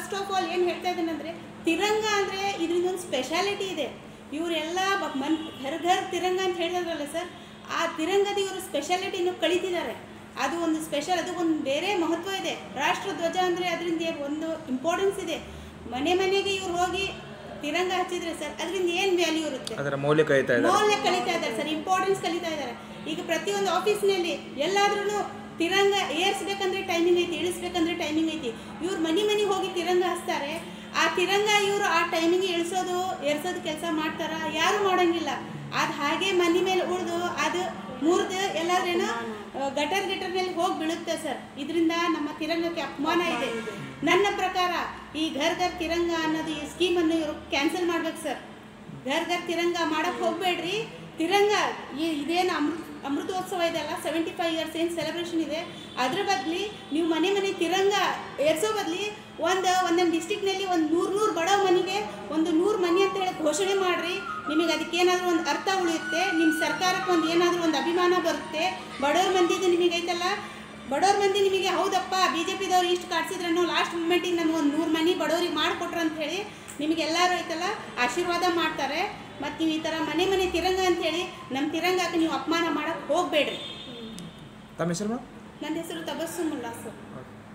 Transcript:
first of all ಏನು ಹೇಳ್ತಾ ಇದ್ದೇನೆ ಅಂದರೆ ತಿರಂಗ ಅಂದರೆ ಇದರಿಂದ ಒಂದು ಸ್ಪೆಷಾಲಿಟಿ ಇದೆ ಇವರೆಲ್ಲ ಬ- ಮನ್ ಘರ್ ಘರ್ ತಿರಂಗ ಅಂತ ಹೇಳಿದ್ರಲ್ಲ ಸರ್ ಆ ತಿರಂಗದ ಇವರು ಸ್ಪೆಷಾಲಿಟಿನೂ ಕಳಿತಿದ್ದಾರೆ ಅದು ಒಂದು ಸ್ಪೆಷಲ್ ಅದು ಒಂದು ಬೇರೆ ಮಹತ್ವ ಇದೆ ರಾಷ್ಟ್ರ ಧ್ವಜ ಅಂದರೆ ಅದರಿಂದ ಒಂದು ಇಂಪಾರ್ಟೆನ್ಸ್ ಇದೆ ಮನೆ ಮನೆಗೆ ಇವ್ರು ಹೋಗಿ ತಿರಂಗ ಹಚ್ಚಿದ್ರೆ ಸರ್ ಅದರಿಂದ ಏನು ವ್ಯಾಲ್ಯೂ ಇರುತ್ತೆ ಅದರ ಮೌಲ್ಯ ಕಳೀತಾ ಇದ್ದಾರೆ ಮೌಲ್ಯ ಕಲಿತಾ ಇದ್ದಾರೆ ಸರ್ ಇಂಪಾರ್ಟೆನ್ಸ್ ಕಲಿತಾ ಇದ್ದಾರೆ ಈಗ ಪ್ರತಿಯೊಂದು ಆಫೀಸ್ನಲ್ಲಿ ಎಲ್ಲಾದ್ರೂ ತಿರಂಗ ಏರ್ಸ್ಬೇಕಂದ್ರೆ ಟೈಮಿಂಗ್ ಐತಿ ಇಳಿಸ್ಬೇಕಂದ್ರೆ ಟೈಮಿಂಗ್ ಐತಿ ಇವ್ರು ಮನೆ ಮನೆಗೆ ಹೋಗಿ ತಿರಂಗ ಹಚ್ತಾರೆ ಆ ತಿರಂಗ ಇವರು ಆ ಟೈಮಿಂಗ್ ಇಳಿಸೋದು ಏರ್ಸೋದು ಕೆಲಸ ಮಾಡ್ತಾರ ಯಾರು ಮಾಡಂಗಿಲ್ಲ ಅದು ಹಾಗೆ ಮನೆ ಮೇಲೆ ಉಳಿದು ಅದು ಮುರಿದು ಎಲ್ಲಾದ್ರೇನೋ ಗಟರ್ ಗಟರ್ನಲ್ಲಿ ಹೋಗಿ ಬೀಳುತ್ತೆ ಸರ್ ಇದರಿಂದ ನಮ್ಮ ತಿರಂಗಕ್ಕೆ ಅಪಮಾನ ಇದೆ ನನ್ನ ಪ್ರಕಾರ ಈ ಘರ್ ಘರ್ ತಿರಂಗ ಅನ್ನೋದು ಈ ಸ್ಕೀಮನ್ನು ಇವರು ಕ್ಯಾನ್ಸಲ್ ಮಾಡ್ಬೇಕು ಸರ್ ಘರ್ ಘರ್ ತಿರಂಗ ಮಾಡಕ್ ಹೋಗ್ಬೇಡ್ರಿ ತಿರಂಗ ಈ ಇದೇನು ಅಮೃತ ಅಮೃತೋತ್ಸವ ಇದೆ ಅಲ್ಲ ಸೆವೆಂಟಿ ಫೈವ್ ಇಯರ್ಸ್ ಏನು ಸೆಲೆಬ್ರೇಷನ್ ಇದೆ ಅದ್ರ ಬದಲಿ ನೀವು ಮನೆ ಮನೆ ತಿರಂಗ ಏರ್ಸೋ ಬದಲಿ ಒಂದು ಒಂದೊಂದು ಡಿಸ್ಟಿಕ್ನಲ್ಲಿ ಒಂದು ನೂರು ನೂರು ಬಡ ಮನೆಗೆ ಒಂದು ನೂರು ಮನೆ ಅಂತ ಹೇಳಿ ಘೋಷಣೆ ಮಾಡಿರಿ ನಿಮಗೆ ಅದಕ್ಕೇನಾದರೂ ಒಂದು ಅರ್ಥ ಉಳಿಯುತ್ತೆ ನಿಮ್ಮ ಸರ್ಕಾರಕ್ಕೆ ಒಂದು ಏನಾದರೂ ಒಂದು ಅಭಿಮಾನ ಬರುತ್ತೆ ಬಡವ್ರ ಮಂದಿದು ನಿಮಗೆ ಐತಲ್ಲ ಬಡವ್ರ ಮಂದಿ ನಿಮಗೆ ಹೌದಪ್ಪ ಬಿ ಜೆ ಪಿದವ್ರು ಇಷ್ಟು ಕಾಡ್ಸಿದ್ರನ್ನು ಲಾಸ್ಟ್ ಮೂಮೆಂಟಿಗೆ ನಮ್ಗೆ ಒಂದು ನೂರು ಮನೆ ಬಡವ್ರಿಗೆ ಮಾಡಿಕೊಟ್ರು ಅಂತ ಹೇಳಿ ನಿಮಗೆ ಎಲ್ಲರೂ ಐತಲ್ಲ ಆಶೀರ್ವಾದ ಮಾಡ್ತಾರೆ ಮತ್ತು ನೀವು ಈ ಥರ ಮನೆ ಮನೆ ತಿರಂಗ ಅಂತ ಹೇಳಿ ನಮ್ಮ ತಿರಂಗಕ್ಕೆ ನೀವು ಅಪಮಾನ ಮಾಡಕ್ಕೆ ಹೋಗಬೇಡ್ರಿ ತಮ್ಮ ಹೆಸರು ಮೇಡಮ್ ನನ್ನ ಹೆಸರು ತಬಸ್ಸು ಮುಲ್ಲಾ ಸರ್ ಓಕೆ